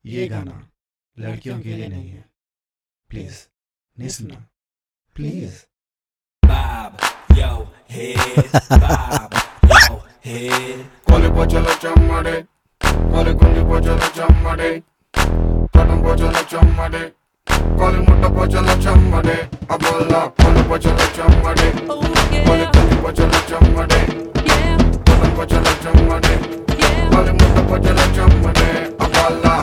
ये गाना लड़कियों के लिए नहीं है प्लीज नहीं सुनना please Bob, yo, head, Bob, yo, head. Cole pocholo chammade, cole kundi pocholo chammade, cotton pocholo chammade, cole mutta pocholo chammade, abolla cole pocholo chammade, cole kundi pocholo chammade, cotton pocholo chammade, cole mutta pocholo chammade, abolla.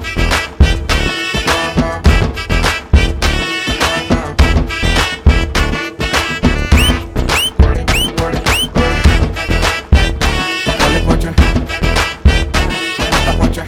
Cole pocha, mutta pocha.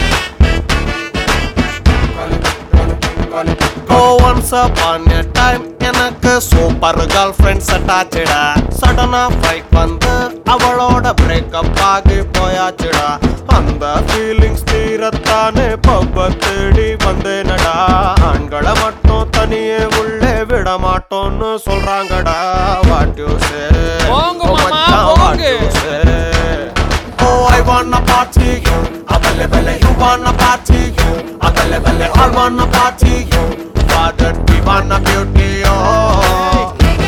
Cole, cole, cole. Oh once upon a time எனக்கு super girl friends அட்டாச்சுடா சடனா fight வந்து அவளோட breakup ஆகி போயாச்சுடா அந்த feelings தீரத்தானே பப்ப தேடி வந்தேனடா ஆண்களை மட்டும் தனியே உள்ளே விட மாட்டோம்னு சொல்றாங்கடா வாட் யூ சே போங்க மாமா, போங்க. Oh, I wanna party, you. Abale bale, you wanna party, you. Abale bale, I wanna party, you. Father, we wanna beauty, oh.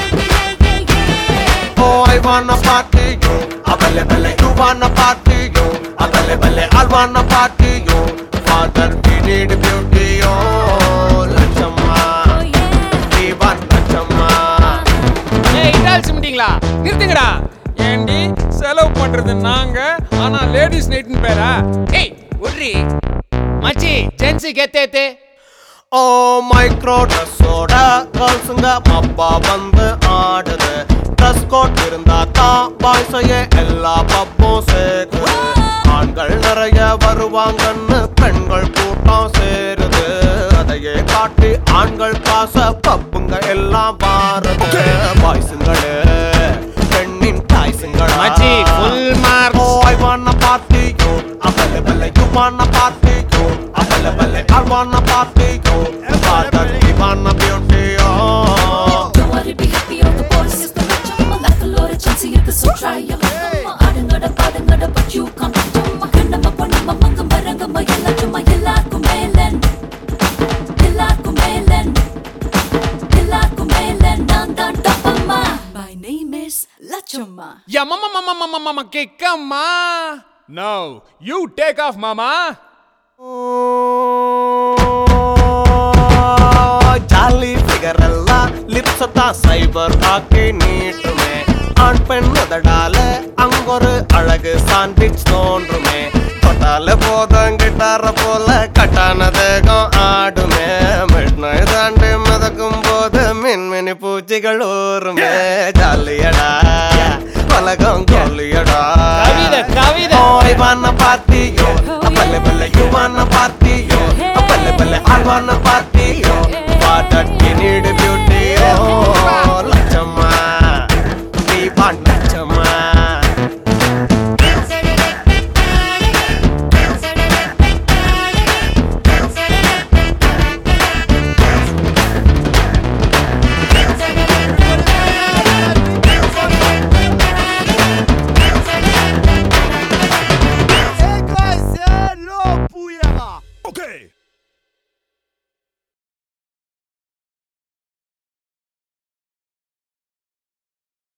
Oh, I wanna party, you. Abale bale, you wanna party, you. Abale bale, I wanna party, you. Father, we need beauty, oh. Lachama, we want Lachama. ஏய் இட்டால் சிமிட்டிங்களா நிறுத்துங்கடா ஏண்டி செலவு பண்றது நாங்க ஆனா ladies நைட்னு பேரா ஏய் ஒட்ரி மச்சி ஜென்ஸுக்கு ஏத்தே ஓ மைக்ரோ ட்ரெஸ்ஸோட கேர்ள்ஸுங்க மப்பா வந்து ஆடுது ட்ரெஸ் கோட் இருந்தா தான் பாய்ஸையே எல்லா பப்பும் சேர்க்குது ஆண்கள் நிறைய வருவாங்கன்னு பெண்கள் கூட்டம் சேருது அதையே காட்டி ஆண்கள் காச பப்புங்க எல்லாம் மாறுது பாய்ஸுங்களே பெண்ணின் தாய்ஸுங்களா மச்சி, full marks. O I wanna party you Abale bale you wanna party you Abale bale I wanna party you Father we wanna beauty oh Don't worry, be happy, all the boys is the rich. I'm a like a lot of chance, you can so try your luck. ஆடுங்கட பாடுங்கட but you can't சும்மா கண்ணம பொண்ணம மங்கம் வரங்கம எல்லாம் சும்மா எல்லாருக்கும் melon எல்லாருக்கும் melon எல்லாருக்கும் மேலன் நான் தான் டப்பம்மா My name is லட்சம்மா యమమమమమమమ కిక్కమ్మా నో యు టేక్ ఆఫ్ మామా ஜாலி ஃபிகர் எல்லாம் லிப்ஸ் தான் சைபர் ஆக்கி நீட்டுமே ஆண் பெண் உதடால அங்கொரு அழகு சாண்ட்விச் தோன்றுமே கொட்டால போதும் கிட்டார போல கட்டான தேகம் ஆடுமே மிட்னாய் தாண்டி மிதக்கும் போது மின்மினி பூச்சிகள் ஊருமே ஜாலியடா உலகம் கொல்லியடா கவிதை, கவிதை. Oh, I wanna party, yo. Abale bale, you wanna party, yo. Abale bale, I wanna party,